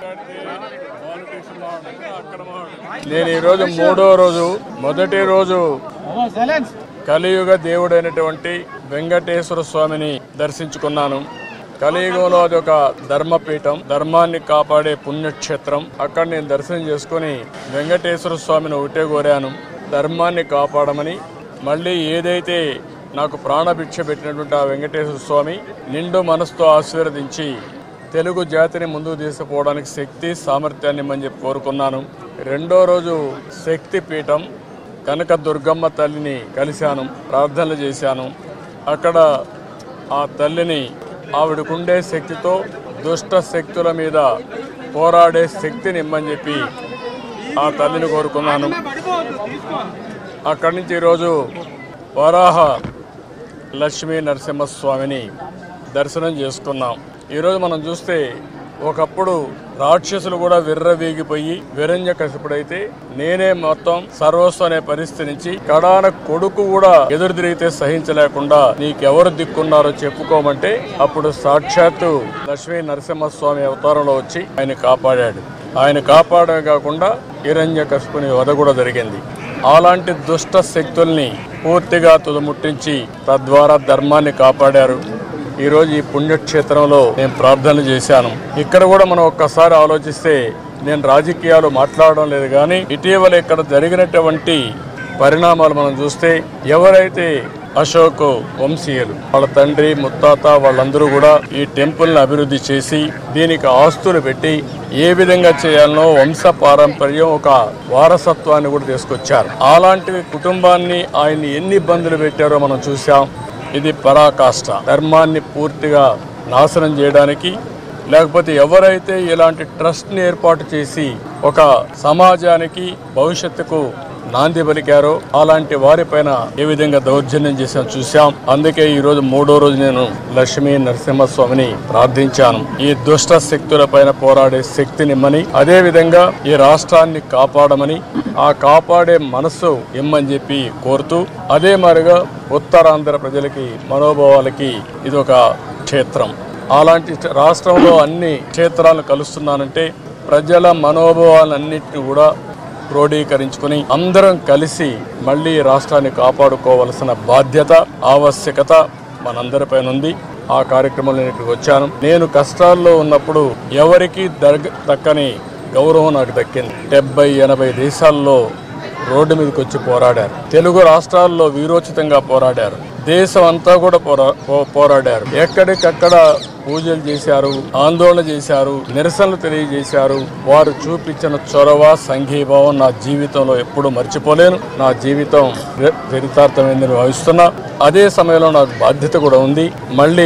నేను ఈరోజు మూడో రోజు మొదటి రోజు కలియుగ దేవుడైనటువంటి వెంకటేశ్వర స్వామిని దర్శించుకున్నాను కలియుగంలో అది ఒక ధర్మపీఠం ధర్మాన్ని కాపాడే పుణ్యక్షేత్రం అక్కడ నేను దర్శనం చేసుకుని వెంకటేశ్వర స్వామిని ఒకటే కోరాను ధర్మాన్ని కాపాడమని మళ్ళీ ఏదైతే నాకు ప్రాణభిక్ష పెట్టినటువంటి ఆ వెంకటేశ్వర స్వామి నిండు మనసుతో ఆశీర్వదించి తెలుగు జాతిని ముందుకు తీసుకుపోవడానికి శక్తి సామర్థ్యాన్ని ఇమ్మని చెప్పి కోరుకున్నాను రెండో రోజు శక్తి పీఠం కనక దుర్గమ్మ తల్లిని కలిశాను ప్రార్థనలు చేశాను అక్కడ ఆ తల్లిని ఆవిడకుండే శక్తితో దుష్ట శక్తుల మీద పోరాడే శక్తిని ఇమ్మని చెప్పి ఆ తల్లిని కోరుకున్నాను అక్కడి నుంచి ఈరోజు వరాహ లక్ష్మీ నరసింహస్వామిని దర్శనం చేసుకున్నాం ఈరోజు మనం చూస్తే ఒకప్పుడు రాక్షసులు కూడా విర్రవీగిపోయి విరంజ కసిపుడైతే నేనే మొత్తం సర్వస్వం అనే పరిస్థితి నుంచి కడాన కొడుకు కూడా ఎదురు తిరిగితే సహించలేకుండా నీకెవరు దిక్కున్నారో చెప్పుకోమంటే అప్పుడు సాక్షాత్తు లక్ష్మీ నరసింహస్వామి అవతారంలో వచ్చి ఆయన కాపాడాడు ఆయన కాపాడమే కాకుండా హిరణ్య కసుపుని వధ కూడా జరిగింది అలాంటి దుష్ట శక్తుల్ని పూర్తిగా తుదముట్టించి తద్వారా ధర్మాన్ని కాపాడారు ఈరోజు ఈ పుణ్యక్షేత్రంలో నేను ప్రార్థనలు చేశాను ఇక్కడ కూడా మనం ఒక్కసారి ఆలోచిస్తే నేను రాజకీయాలు మాట్లాడడం లేదు కానీ ఇటీవల ఇక్కడ జరిగినటువంటి పరిణామాలు మనం చూస్తే ఎవరైతే అశోక్ వంశీయులు వాళ్ళ తండ్రి ముత్తాత వాళ్ళందరూ కూడా ఈ టెంపుల్ని అభివృద్ధి చేసి దీనికి ఆస్తులు పెట్టి ఏ విధంగా చేయాలనో వంశ పారంపర్యం ఒక వారసత్వాన్ని కూడా తీసుకొచ్చారు అలాంటి కుటుంబాన్ని ఆయన్ని ఎన్ని ఇబ్బందులు పెట్టారో మనం చూసాం ఇది పరాకాష్ట ధర్మాన్ని పూర్తిగా నాశనం చేయడానికి లేకపోతే ఎవరైతే ఇలాంటి ట్రస్ట్ని ఏర్పాటు చేసి ఒక సమాజానికి భవిష్యత్తుకు నాంది పలికారో అలాంటి వారిపైన ఏ విధంగా దౌర్జన్యం చేసాం చూశాం అందుకే ఈ రోజు మూడో రోజు నేను లక్ష్మీ నరసింహస్వామిని ప్రార్థించాను ఈ దుష్ట శక్తుల పైన పోరాడే శక్తినిమ్మని అదే విధంగా ఈ రాష్ట్రాన్ని కాపాడమని ఆ కాపాడే మనస్సు ఇమ్మని చెప్పి కోరుతూ అదే మరిగా ఉత్తరాంధ్ర ప్రజలకి మనోభావాలకి ఇది ఒక క్షేత్రం అలాంటి రాష్ట్రంలో అన్ని క్షేత్రాలను కలుస్తున్నానంటే ప్రజల మనోభావాలన్నింటినీ కూడా క్రోడీకరించుకుని అందరం కలిసి మళ్ళీ ఈ రాష్ట్రాన్ని కాపాడుకోవలసిన బాధ్యత ఆవశ్యకత మనందరిపైన ఉంది ఆ కార్యక్రమంలో నేను ఇక్కడికి వచ్చాను నేను కష్టాల్లో ఉన్నప్పుడు ఎవరికి దర్గ దక్కని గౌరవం నాకు దక్కింది డెబ్బై ఎనభై దేశాల్లో రోడ్డు మీదకి వచ్చి పోరాడారు తెలుగు రాష్ట్రాల్లో వీరోచితంగా పోరాడారు దేశం అంతా కూడా పోరా పో- పోరాడారు ఎక్కడికక్కడ పూజలు చేశారు ఆందోళన చేశారు నిరసనలు తెలియజేశారు వారు చూపించిన చొరవ సంఘీభావం నా జీవితంలో ఎప్పుడూ మర్చిపోలేను నా జీవితం చరి- చరితార్థమైందని భావిస్తున్నా అదే సమయంలో నాకు బాధ్యత కూడా ఉంది మళ్ళీ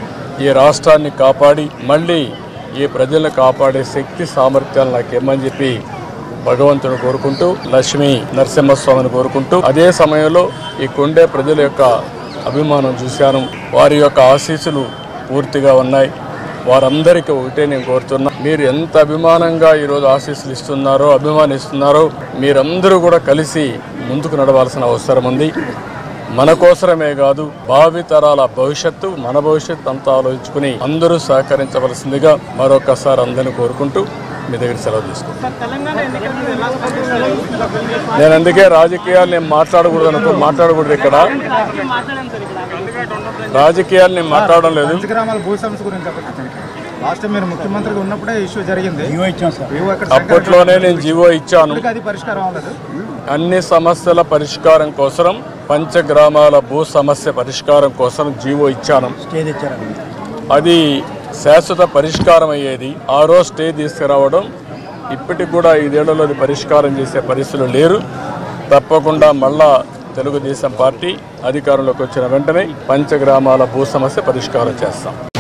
ఈ రాష్ట్రాన్ని కాపాడి మళ్ళీ ఈ ప్రజలను కాపాడే శక్తి సామర్థ్యాలు నాకేమని చెప్పి భగవంతుని కోరుకుంటూ లక్ష్మీ నరసింహస్వామిని కోరుకుంటూ అదే సమయంలో ఈ కొండే ప్రజల యొక్క అభిమానం చూశాను వారి యొక్క ఆశీస్సులు పూర్తిగా ఉన్నాయి వారందరికీ ఒకటే నేను కోరుతున్నా మీరు ఎంత అభిమానంగా ఈరోజు ఆశీస్సులు ఇస్తున్నారో అభిమానిస్తున్నారో మీరందరూ కూడా కలిసి ముందుకు నడవాల్సిన అవసరం ఉంది మన కోసరమే కాదు భావి తరాల భవిష్యత్తు మన భవిష్యత్తు అంతా ఆలోచించుకుని అందరూ సహకరించవలసిందిగా మరొకసారి అందరిని కోరుకుంటూ మీ దగ్గర సెలవు తీసుకుంటాను తెలంగాణ ఎన్నికల మీద ఎలా స్పందిస్తారు నేను అందుకే రాజకీయాలు నేను మాట్లాడకూడదు అనుకో మాట్లాడకూడదు ఇక్కడ మాట్లాడాను సార్ ఇక్కడ రాజకీయాలు నేను మాట్లాడడం లేదు పంచగ్రామాల భూ సమస్య గురించి చెప్పండి లాస్ట్ టైం మీరు ముఖ్యమంత్రిగా ఉన్నప్పుడే ఇష్యూ జరిగింది ఇవ్వు అక్కడ అప్పట్లోనే నేను జీవో ఇచ్చాను ఇప్పటికీ అది పరిష్కారం అవ్వలేదు అన్ని సమస్యల పరిష్కారం కోసం పంచగ్రామాల భూ సమస్య పరిష్కారం కోసం జీవో ఇచ్చాను అది శాశ్వత పరిష్కారం అయ్యేది ఆ రోజు స్టే తీసుకురావడం ఇప్పటికి కూడా ఐదేళ్లలో అది పరిష్కారం చేసే పరిస్థితులు లేరు తప్పకుండా మళ్ళా తెలుగుదేశం పార్టీ అధికారంలోకి వచ్చిన వెంటనే పంచగ్రామాల భూ సమస్య పరిష్కారం చేస్తాం